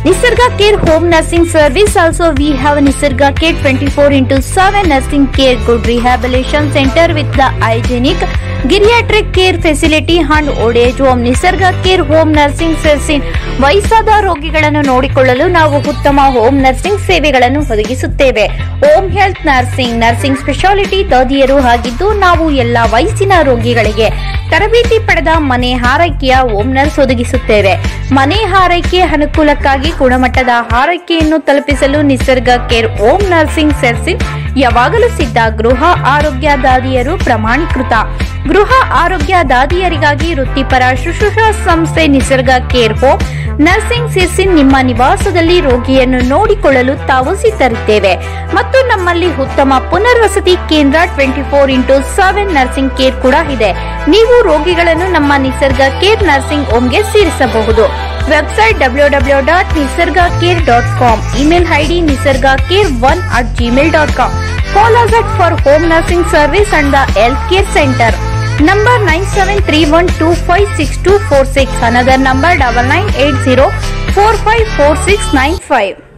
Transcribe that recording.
Nisarga Care Home Nursing Service also we have Nisarga Care 24 into 7 Nursing Care Good Rehabilitation Center with the hygienic geriatric care facility and old age home Nisarga Care Home Nursing Service ವಯಸ್ಸಾದ ರೋಗಿಗಳನ್ನು ನೋಡಿಕೊಳ್ಳಲು ನಾವು ಉತ್ತಮ home nursing ಸೇವೆಗಳನ್ನು ಒದಗಿಸುತ್ತೇವೆ home health nursing nursing specialty ದಾದಿಯರು ಆಗಿದ್ದು ನಾವು ಎಲ್ಲ ವಯಸ್ಸಿನ ರೋಗಿಗಳಿಗೆ ತರಬೇತಿ ಪಡೆದ ಮನೆ ಆರೈಕೆಯ ಹೋಮ್ ನರ್ಸ್ ಒದಗಿಸುತ್ತೇವೆ ಮನೆ ಆರೈಕೆ ಅನುಕೂಲಕ್ಕಾಗಿ ಗುಣಮಟ್ಟದ ಆರೈಕೆಯನ್ನು ತಲುಪಿಸಲು ನಿಸರ್ಗ ಕೇರ್ ಹೋಮ್ ನರ್ಸಿಂಗ್ ಸರ್ಸಿಂಗ್ ಯಾವಾಗಲೂ ಸಿದ್ಧ ಗೃಹ ಆರೋಗ್ಯ ದಾದಿಯರು ಪ್ರಮಾಣೀಕೃತ ಗೃಹ ಆರೋಗ್ಯ ದಾದಿಯರಿಗಾಗಿ ವೃತ್ತಿಪರ ಶುಶ್ರೂಷಾ ಸಂಸ್ಥೆ ನಿಸರ್ಗ ಕೇರ್ ಹೋಮ್ ನರ್ಸಿಂಗ್ ಸಿರ್ಸಿನ್ ನಿಮ್ಮ ನಿವಾಸದಲ್ಲಿ ರೋಗಿಯನ್ನು ನೋಡಿಕೊಳ್ಳಲು ತಾವು ಸಿದ್ಧರಿದ್ದೇವೆ ಮತ್ತು ನಮ್ಮಲ್ಲಿ ಉತ್ತಮ ಪುನರ್ವಸತಿ ಕೇಂದ್ರ twenty four into seven nursing care ಕೂಡ ಇದೆ ನೀವು ರೋಗಿಗಳನ್ನು ನಮ್ಮ ನಿಸರ್ಗ ಕೇರ್ ನರ್ಸಿಂಗ್ ಹೋಮ್ಗೆ ಸೇರಿಸಬಹುದು website W W dot Nisarga care dot com email ID Nisarga care one at Gmail dot com call us at for home nursing service and the health care centre number nine seven three one two five six two four six another number double nine eight zero four five four six nine five